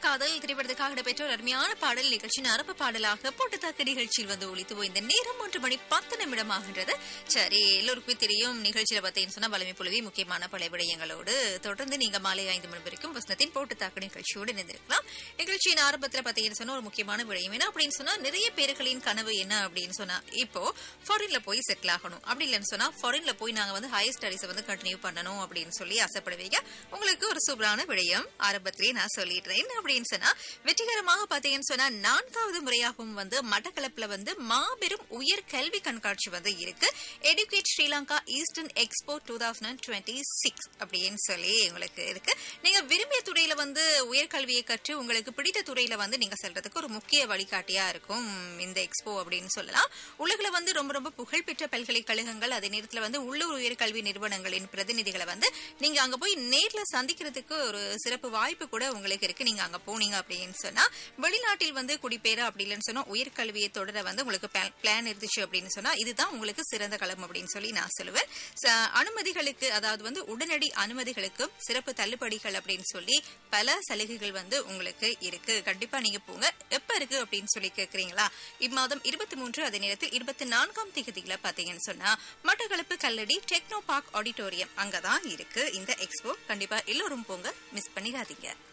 காதல் திரைப்படத்துக்காக இடம்பெற்ற ஒரு அருமையான பாடல் நிகழ்ச்சியின் அரப்ப பாடலாக போட்டுத்தாக்க நிகழ்ச்சியில் வந்து ஒழித்து போய் இந்த நேரம் ஒன்று மணி பத்து நிமிடம் ஆகின்றது சரி எல்லோருக்குமே தெரியும் நிகழ்ச்சியில பார்த்தீங்கன்னு சொன்னா வலிமை புலவி முக்கியமான பல விடயங்களோடு தொடர்ந்து நீங்க மாலை ஐந்து மணி வரைக்கும் வசனத்தின் போட்டுத்தாக்க நிகழ்ச்சியோடு இணைந்திருக்கலாம் நிகழ்ச்சியின் ஆரம்பத்துல பார்த்தீங்கன்னு சொன்னா ஒரு முக்கியமான விடயம் என்ன அப்படின்னு சொன்னா நிறைய பேர்களின் கனவு என்ன அப்படின்னு சொன்னா இப்போ ஃபாரின்ல போய் செட்டில் ஆகணும் அப்படி இல்லைன்னு சொன்னா ஃபாரின்ல போய் நாங்க வந்து ஹையர் ஸ்டடிஸ் வந்து கண்டினியூ பண்ணணும் அப்படின்னு சொல்லி ஆசைப்படுவீங்க உங்களுக்கு ஒரு சூப்பரான விடயம் ஆரம்பத்திலேயே நான் சொல்லிடுறேன் என்ன அப்படின்னு சொன்னா வெற்றிகரமாக பாத்தீங்கன்னு சொன்னா நான்காவது முறையாகவும் வந்து மட்டக்களப்புல வந்து மாபெரும் உயர் கல்வி கண்காட்சி வந்து இருக்கு educate Sri Lanka eastern expo two thousand twenty six அப்படின்னு சொல்லி உங்களுக்கு இருக்கு நீங்க விரும்பிய துறையில வந்து உயர்கல்வியை கற்று உங்களுக்கு பிடித்த துறையில வந்து நீங்க செல்றதுக்கு ஒரு முக்கிய வழிகாட்டியா இருக்கும் இந்த எக்ஸ்போ அப்படின்னு சொல்லலாம் உலகில வந்து ரொம்ப ரொம்ப புகழ்பெற்ற பல்கலைக்கழகங்கள் அதே நேரத்துல வந்து உள்ளூர் உயர்கல்வி நிறுவனங்களின் பிரதிநிதிகளை வந்து நீங்க அங்க போய் நேர்ல சந்திக்கிறதுக்கு ஒரு சிறப்பு வாய்ப்பு கூட உங்களுக்கு இருக்கு நீங்க அங்க போனீங்க அப்படின்னு சொன்னா வெளிநாட்டில் வந்து குடிபெயர அப்படி இல்லைன்னு சொன்னா உயர்கல்வியை தொடர வந்து உங்களுக்கு பிளான் இருந்துச்சு அப்படின்னு சொன்னா இதுதான் உங்களுக்கு சிறந்த களம் அப்படின்னு சொல்லி நான் சொல்லுவேன் ச- அனுமதிகளுக்கு அதாவது வந்து உடனடி அனுமதிகளுக்கும் சிறப்பு தள்ளுபடிகள் அப்படின்னு சொல்லி பல சலுகைகள் வந்து உங்களுக்கு இருக்கு கண்டிப்பா நீங்க போங்க எப்ப இருக்கு அப்படின்னு சொல்லி கேக்குறீங்களா இம்மாதம் இருபத்தி மூன்று அதே நேரத்தில் இருபத்தி நான்காம் தேதியில பாத்தீங்கன்னு சொன்னா Batticaloa Kallady techno park auditorium அங்கதான் இருக்கு இந்த எக்ஸ்போ கண்டிப்பா எல்லோரும் போங்க மிஸ் பண்ணிடாதீங்க